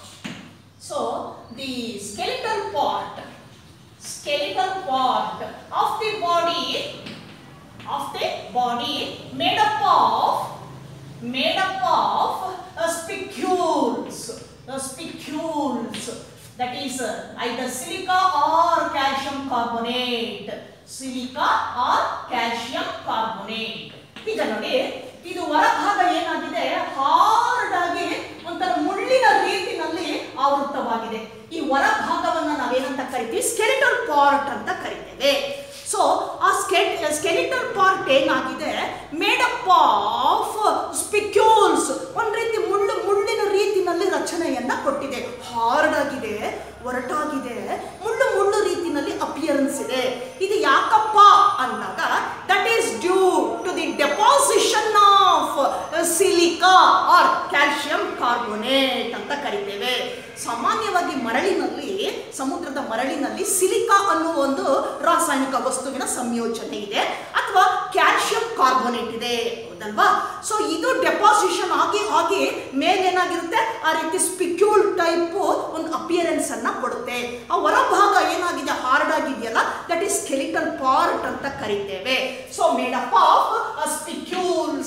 so the skeletal part skeletal part of the body of the body made up of made up of uh, spicules uh, spicules that is uh, either silica or calcium carbonate silica or calcium carbonate ಈಗ ನೋಡಿ ಇದು ಹೊರಭಾಗ ಏನಾಗಿದೆ hard ಆಗಿ ಒಂಥರ ಮುಳ್ಳಿನ ರೀತಿನಲ್ಲಿ ಆವೃತವಾಗಿದೆ ಈ ಹೊರಭಾಗವನ್ನ ನಾವೇನಂತ ಕರಿತೀವಿ ಸ್ಕೆಲಿಟಲ್ ಪಾರ್ಟ್ ಅಂತ ಕರಿತೇವೆ ಸೊ ಆ ಸ್ಕೆಟ್ ಸ್ಕೆಲಿಟಲ್ ಪಾರ್ಟ್ ಏನಾಗಿದೆ ಮೇಡ್ ಅಪ್ ಆಫ್ ಸ್ಪಿಕ್ಯೂಲ್ಸ್ ಒಂದ್ ರೀತಿ ಮುಳ್ಳು ಮುಳ್ಳಿನ ರೀತಿನಲ್ಲಿ ರಚನೆಯನ್ನ ಕೊಟ್ಟಿದೆ ಹಾರ್ಡ್ ಆಗಿದೆ ಒರಟಾಗಿದೆ ಮುಳ್ಳು ಮುಳ್ಳು ರೀತಿನಲ್ಲಿ ಅಪಿಯರೆನ್ಸ್ ಇದೆ ಇದು ಯಾಕಪ್ಪ ಅಂದಾಗ that is due to the deposition of silica or calcium carbonate ಅಂತ ಕರಿತೇವೆ ಸಾಮಾನ್ಯವಾಗಿ ಮರಳಿನಲ್ಲಿ ಸಮುದ್ರದ ಮರಳಿನಲ್ಲಿ ಸಿಲಿಕಾ ಅನ್ನುವ ಒಂದು ರಾಸಾಯನಿಕ ವಸ್ತುವಿನ ಸಂಯೋಜನೆ ಇದೆ ಅಥವಾ ಕ್ಯಾಲ್ಸಿಯಂ ಕಾರ್ಬೋನೇಟ್ ಇದೆ ಹೌದಲ್ವಾ ಸೊ ಇದು ಡೆಪಾಸಿಷನ್ ಆಗಿ ಆಗಿ ಮೇಲೇನಾಗಿರುತ್ತೆ ಆ ರೀತಿ ಸ್ಪಿಕ್ಯೂಲ್ ಟೈಪ್ ಒಂದು ಅಪಿಯರೆನ್ಸ್ ಅನ್ನ ಕೊಡುತ್ತೆ ಆ ಹೊರಭಾಗ ಏನಾಗಿದೆ ಹಾರ್ಡ್ ಆಗಿದೆಯಲ್ಲ ದಟ್ ಈಸ್ ಸ್ಕೆಲಿಟಲ್ ಪಾರ್ಟ್ ಅಂತ ಕರಿತೇವೆ so made up of spicules ಅಂತ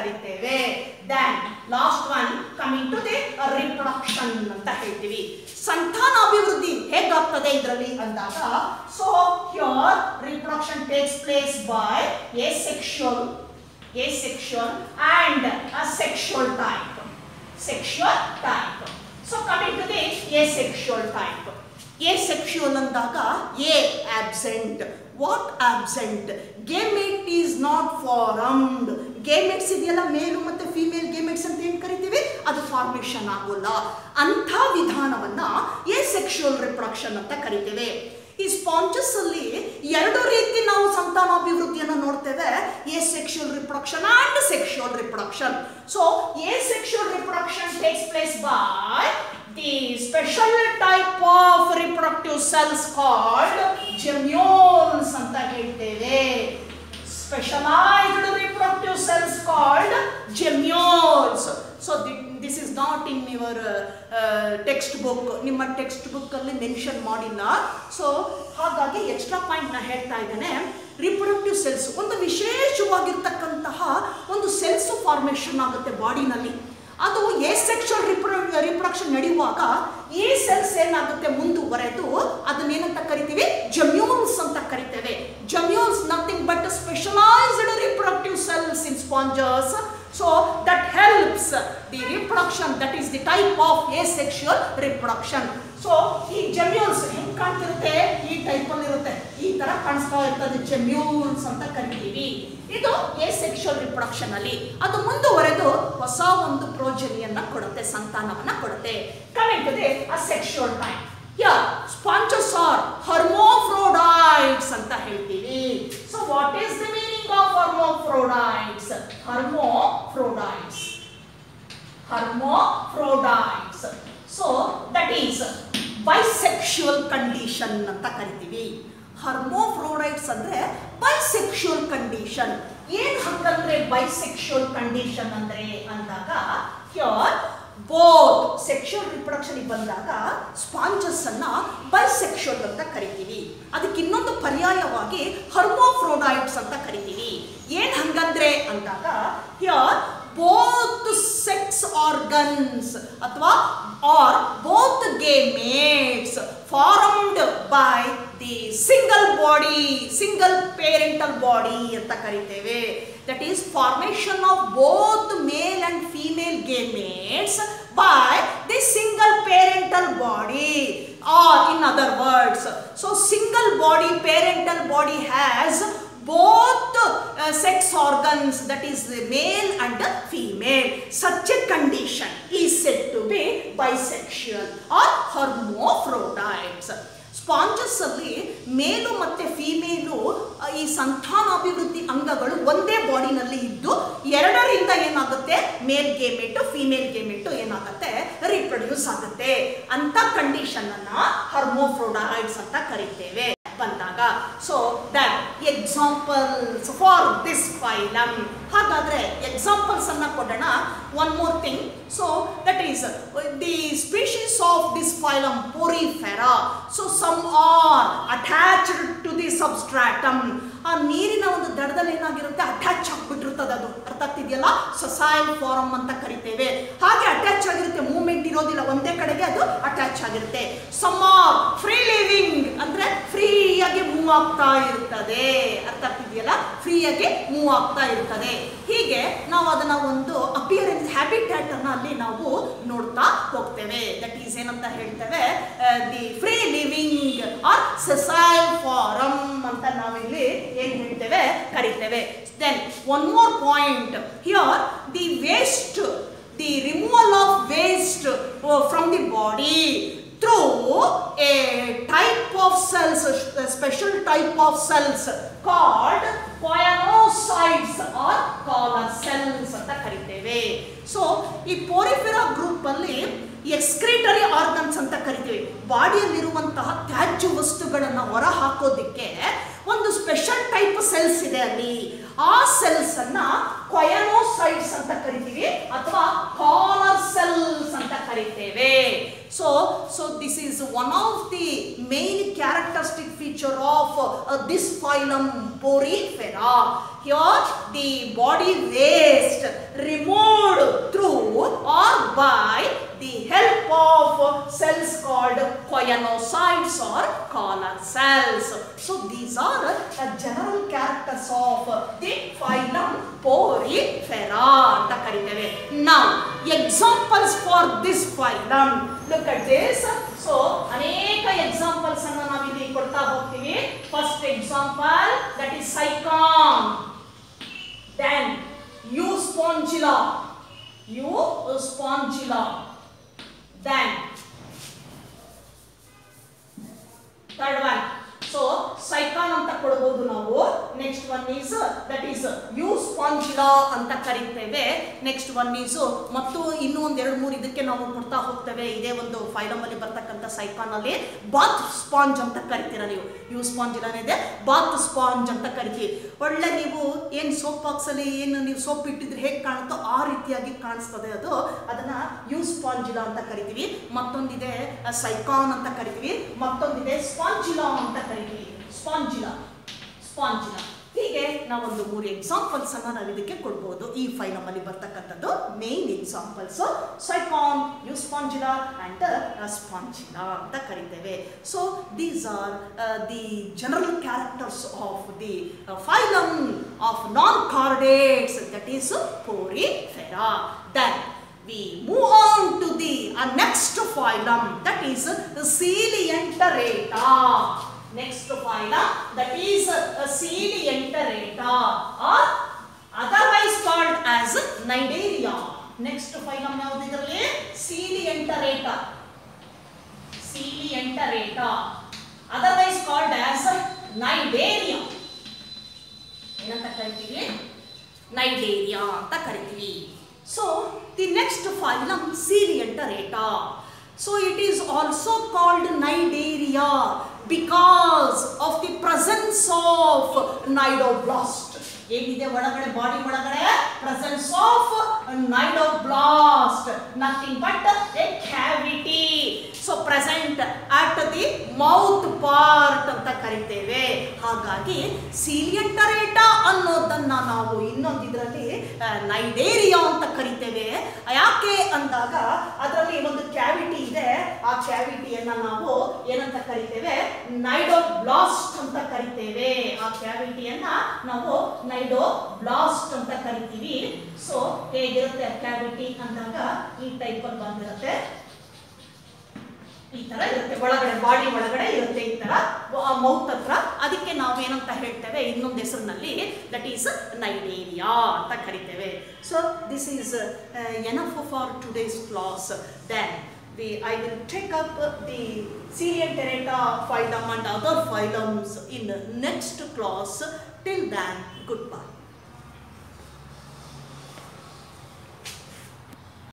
ಕರಿತೇವೆ then last one coming to the reproduction ಅಂತ ಹೇಳ್ತೀವಿ ಸಂತಾನಾಭಿವೃದ್ಧಿ ಹೇಗಾಗ್ತದೆ ಇದರಲ್ಲಿ ಅಂದಾಗ so here reproduction takes place by asexual asexual and uh sexual type sexual type so coming to the asexual type asexual ಅಂದಾಗ a absent what absent gamete is not formed gametes ಇದೆಯಲ್ಲ male ಮತ್ತು female ಗೇಮೆಟ್ಸ್ ಅಂತ ಏನು ಕರಿತೀವಿ ಅದು formation ಆಗೋಲ್ಲ ಅಂಥ ವಿಧಾನವನ್ನ ಎ ಸೆಕ್ಷುವಲ್ ರಿಪ್ರೊಡಕ್ಷನ್ ಅಂತ ಕರಿತೇವೆ ಈ ಸ್ಪಾಂಜಸ್ ಅಲ್ಲಿ ಎರಡು ರೀತಿ ನಾವು ಸಂತಾನಾಭಿವೃದ್ಧಿಯನ್ನು ನೋಡ್ತೇವೆ asexual reproduction and sexual reproduction so asexual reproduction takes place by the special type of reproductive cells called gemmules ಅಂತ ಹೇಳ್ತೇವೆ specialized reproductive cells called gemmules. So thi- this is not in your uh, uh, textbook. ನಿಮ್ಮ textbook ಅಲ್ಲಿ mention ಮಾಡಿಲ್ಲ so ಹಾಗಾಗಿ extra point ನ ಹೇಳ್ತಾ ಇದ್ದೇನೆ reproductive cells ಒಂದು ವಿಶೇಷವಾಗಿರ್ತಕ್ಕಂತಹ ಒಂದು ಸೆಲ್ಸ್ ಫಾರ್ಮೇಷನ್ ಆಗುತ್ತೆ ಬಾಡಿನಲ್ಲಿ ಅದು ಎ ಸೆಕ್ಷುವಲ್ ರಿಪ್ರೊ ರಿಪ್ರೊಡಕ್ಷನ್ ನಡೆಯುವಾಗ ಈ ಸೆಲ್ಸ್ ಏನಾಗುತ್ತೆ ಮುಂದುವರೆದು ಅದನ್ನೇನಂತ ಕರಿತೀವಿ ಜಮ್ಯೂಲ್ಸ್ ಅಂತ ಕರಿತೇವೆ gemmules nothing but specialised reproductive cells in sponges so that helps the reproduction that is the type of asexual reproduction so ಈ ಜಮ್ಯೂಲ್ಸ್ ಹೆಂಗ್ ಕಾಣ್ತಿರುತ್ತೆ ಈ ಟೈಪ್ ಅಲ್ಲಿ ಇರುತ್ತೆ ಈ ತರ ಕಾಣಿಸ್ತಾ ಇರ್ತದೆ ಜಮ್ಯೂಲ್ಸ್ ಅಂತ ಕರಿತೀವಿ ಇದು ಎ ಸೆಕ್ಷುವಲ್ ರಿಪ್ರೊಡಕ್ಷನ್ ಅಲ್ಲಿ ಅದು ಮುಂದುವರೆದು ಹೊಸ ಒಂದು ಪ್ರೋಜನಿಯನ್ನ ಕೊಡುತ್ತೆ ಸಂತಾನವನ್ನ ಕೊಡುತ್ತೆ coming to the uh sexual type ಯಾ ಸ್ಪಾಂಚಸ್ ಆರ್ ಹರ್ಮೋಫ್ರೋಡೈಟ್ಸ್ ಅಂತ ಹೇಳ್ತೀವಿ so what is the meaning of hermaphrodites hermaphrodites hermaphrodites. So that is bisexual condition ಅಂತ ಕರಿತೀವಿ ಹರ್ಮೋಫ್ರೋಡೈಟ್ಸ್ ಅಂದ್ರೆ ಬೈಸೆಕ್ಷುವಲ್ ಕಂಡೀಷನ್ ಏನ್ ಹಾಗಂದ್ರೆ ಬೈಸೆಕ್ಷುವಲ್ ಕಂಡೀಷನ್ ಅಂದ್ರೆ ಅಂದಾಗ ಹಿಯರ್ ಬೋತ್ ಸೆಕ್ಷುವಲ್ ರಿಪ್ರೊಡಕ್ಷನ್ ಬಂದಾಗ ಸ್ಪಾಂಜಸ್ ಅನ್ನ ಬೈಸೆಕ್ಷುವಲ್ ಅಂತ ಕರಿತೀವಿ ಅದಕ್ಕೆ ಇನ್ನೊಂದು ಪರ್ಯಾಯವಾಗಿ ಹರ್ಮೋಫ್ರೋಡೈಟ್ಸ್ ಅಂತ ಕರಿತೀವಿ ಏನ್ ಹಂಗಂದ್ರೆ ಅಂದಾಗ ಹಿಯರ್ ಬೋತ್ ಸೆಕ್ಸ್ ಆರ್ಗನ್ಸ್ ಅಥವಾ or both gametes formed by the single body single parental body ಅಂತ ಕರಿತೇವೆ that is formation of both male and female gametes by the single parental body or in other words so single body parental body has both uh, sex organs that is the male and the female such a condition is said to be bisexual or hermaphrodites sponges ಅಲ್ಲಿ male ಮತ್ತೆ female ಈ ಸಂತಾನಾಭಿವೃದ್ಧಿ ಅಂಗಗಳು ಒಂದೇ ಬಾಡಿನಲ್ಲಿ ಇದ್ದು ಎರಡರಿಂದ ಏನಾಗುತ್ತೆ male gamete female gamete ಏನಾಗುತ್ತೆ reproduce ಆಗುತ್ತೆ ಅಂತ ಕಂಡೀಷನ್ ಅನ್ನ ಹರ್ಮೋಫ್ರೋಡೈಡ್ಸ್ ಅಂತ ಕರಿತೇವೆ ಬಂದಾಗ so that examples for this phylum ಹಾಗಾದ್ರೆ ಎಕ್ಸಾಂಪಲ್ಸ್ ಅನ್ನ ಕೊಡೋಣ one more thing so that is the species of this phylum Porifera so some are attached to the substratum ಆ ನೀರಿನ ಒಂದು ದಡದಲ್ಲಿ ಏನಾಗಿರುತ್ತೆ ಅಟ್ಯಾಚ್ ಆಗ್ಬಿಟ್ಟಿರ್ತದೆ ಅದು ಅರ್ಥ ಆಗ್ತಿದೆಯಲ್ಲ ಸೊಸೈಲ್ ಫಾರಮ್ ಅಂತ ಕರಿತೇವೆ ಹಾಗೆ ಅಟ್ಯಾಚ್ ಆಗಿರುತ್ತೆ ಮೂವ್ಮೆಂಟ್ ಇರೋದಿಲ್ಲ ಒಂದೇ ಕಡೆಗೆ ಅದು ಅಟ್ಯಾಚ್ ಆಗಿರುತ್ತೆ ಸಮ್ ಆರ್ ಫ್ರೀ ಲಿವಿಂಗ್ ಅಂದ್ರೆ ಫ್ರೀಯಾಗಿ ಮೂವ್ ಆಗ್ತಾ ಇರ್ತದೆ ಅರ್ಥ ಆಗ್ತಿದೆಯಲ್ಲ ಫ್ರೀಯಾಗಿ ಮೂವ್ ಆಗ್ತಾ ಇರ್ತದೆ ಹೀಗೆ ನಾವು ಅದನ್ನ ಒಂದು ಅಪಿಯರೆನ್ಸ್ ಹ್ಯಾಬಿಟ್ಯಾಟ್ ಅನ್ನ ಅಲ್ಲಿ ನಾವು ನೋಡ್ತಾ ಹೋಗ್ತೇವೆ ದಟ್ ಈಸ್ ಏನಂತ ಹೇಳ್ತೇವೆ the free living or sessile form ಅಂತ ನಾವಿಲ್ಲಿ ಏನ್ ಹೇಳ್ತೇವೆ ಕರಿತೇವೆ then one more point here the waste the removal of waste from the body through a type of cells, a special type of cells called poianocytes or collar cells ಅಂತ ಕರಿತೇವೆ so ಈ Porifera group ಅಲ್ಲಿ excretory organs ಅಂತ ಕರಿತೀವಿ ಬಾಡಿಯಲ್ಲಿರುವಂತಹ ತ್ಯಾಜ್ಯ ವಸ್ತುಗಳನ್ನು ಹೊರ ಹಾಕೋದಿಕ್ಕೆ ಒಂದು ಸ್ಪೆಷಲ್ ಟೈಪ್ ಸೆಲ್ಸ್ ಇದೆ ಅಲ್ಲಿ ಆ ಸೆಲ್ಸ್ ಅನ್ನ ಕೊಯನೋಸೈಡ್ಸ್ ಅಂತ ಕರಿತೀವಿ ಅಥವಾ ಕಾಲರ್ ಸೆಲ್ಸ್ ಅಂತ ಕರಿತೇವೆ so so this is one of the main characteristic feature of this phylum Porifera here the body waste removed through or by the help of cells called choanocytes or collar cells. So these are uh, general characters of the phylum Porifera ಅಂತ ಕರಿತೇವೆ. Now examples for this phylum. Look at this. So ಅನೇಕ examples ಅನ್ನು ನಾವಿಲ್ಲಿ ಕೊಡ್ತಾ ಹೋಗ್ತೀವಿ. First example that is cycon. Then Euspongilla. Euspongilla. Then third one. So Sycon ಅಂತ ಕೊಡಬಹುದು ನಾವು next one is that is Euspongilla ಅಂತ ಕರಿತೇವೆ ನೆಕ್ಸ್ಟ್ ಒನ್ ಈಸ್ ಮತ್ತು ಇನ್ನೂ ಒಂದ್ ಎರಡು ಮೂರು ಇದಕ್ಕೆ ನಾವು ಕೊಡ್ತಾ ಹೋಗ್ತೇವೆ ಇದೇ ಒಂದು ಫೈಲಮ್ ಅಲ್ಲಿ ಬರ್ತಕ್ಕಂಥ ಸೈಕಾನ್ ಅಲ್ಲಿ ಬಾತ್ ಸ್ಪಾಂಜ್ ಅಂತ ಕರಿತೀರಾ ನೀವು ಯು ಸ್ಪಾಂಜಿಲಾನೇ ಇದೆ ಬಾತ್ ಸ್ಪಾಂಜ್ ಅಂತ ಕರಿತೀವಿ ಒಳ್ಳೆ ನೀವು ಏನು ಸೋಪ್ ಬಾಕ್ಸ್ ಅಲ್ಲಿ ಏನು ನೀವು ಸೋಪ್ ಇಟ್ಟಿದ್ರೆ ಹೇಗೆ ಕಾಣುತ್ತೋ ಆ ರೀತಿಯಾಗಿ ಕಾಣಿಸ್ತದೆ ಅದು ಅದನ್ನ ಯು ಸ್ಪಾಂಜಿಲಾ ಅಂತ ಕರಿತೀವಿ ಮತ್ತೊಂದಿದೆ ಸೈಕಾನ್ ಅಂತ ಕರಿತೀವಿ ಮತ್ತೊಂದಿದೆ ಸ್ಪಾಂಜಿಲಾ ಅಂತ ಕರಿತೀವಿ ಸ್ಪಾಂಜಿಲಾ ಸ್ಪಾಂಜಿಲಾ ಹೀಗೆ ನಾವೊಂದು ಮೂರು ಎಕ್ಸಾಂಪಲ್ಸ್ ಅನ್ನ ನಾವು ಇದಕ್ಕೆ ಕೊಡ್ಬೋದು ಈ ಫೈಲಮ್ ಅಲ್ಲಿ ಬರ್ತಕ್ಕಂಥದ್ದು main examples Sycon Euspongilla and Spongilla ಅಂತ ಕರಿತೇವೆ so these are the general characters of the phylum of non chordates that is Porifera then we move on to the uh, next phylum that is Coelianterata. Next phylum that is uh, Coelianterata or otherwise called as Nidaria. Next phylum ಯಾವುದು ಇದರಲ್ಲಿ Coelianterata. Coelianterata. Otherwise called as Nidaria. ಏನಂತ ಕರಿತೀವಿ Cnidaria ಅಂತ ಕರಿತೀವಿ so the next phylum Coelenterata so it is also called Cnidaria because of the presence of cnidoblast ಏನಿದೆ ಒಳಗಡೆ body ಒಳಗಡೆ presence of cnidoblast nothing but a cavity so present at the mouth part ಅಂತ ಕರಿತೇವೆ ಹಾಗಾಗಿ ಸೀಲಿಯಂಟರೇಟಾ ಅನ್ನೋದನ್ನ ನಾವು ಇನ್ನೊಂದು ಇದರಲ್ಲಿ ನೈಡೇರಿಯಾ ಅಂತ ಕರಿತೇವೆ ಯಾಕೆ ಅಂದಾಗ ಅದರಲ್ಲಿ ಒಂದು ಕ್ಯಾವಿಟಿ ಇದೆ ಆ ಕ್ಯಾವಿಟಿಯನ್ನ ನಾವು ಏನಂತ ಕರಿತೇವೆ ನೈಡೋ ಬ್ಲಾಸ್ಟ್ ಅಂತ ಕರಿತೇವೆ ಆ ಕ್ಯಾವಿಟಿಯನ್ನ ನಾವು ನೈಡೋ ಬ್ಲಾಸ್ಟ್ ಅಂತ ಕರಿತೀವಿ ಸೊ ಹೇಗಿರುತ್ತೆ ಕ್ಯಾವಿಟಿ ಅಂದಾಗ ಈ ಟೈಪ್ ಅಲ್ಲಿ ಬಂದಿರುತ್ತೆ ಈ ತರ ಇರುತ್ತೆ ಒಳಗಡೆ ಬಾಡಿ ಒಳಗಡೆ ಇರುತ್ತೆ ಈ ತರ ಮೌತ್ ಹತ್ರ ಅದಕ್ಕೆ ನಾವು ಏನಂತ ಹೇಳ್ತೇವೆ ಇನ್ನೊಂದು ಹೆಸರಿನಲ್ಲಿ ದಟ್ ಈಸ್ ನೈಡೇರಿಯಾ ಅಂತ ಕರಿತೇವೆ so this is enough for today's class then the I will take up the Coelianterata phylum and other phylums in next class. Till then, goodbye.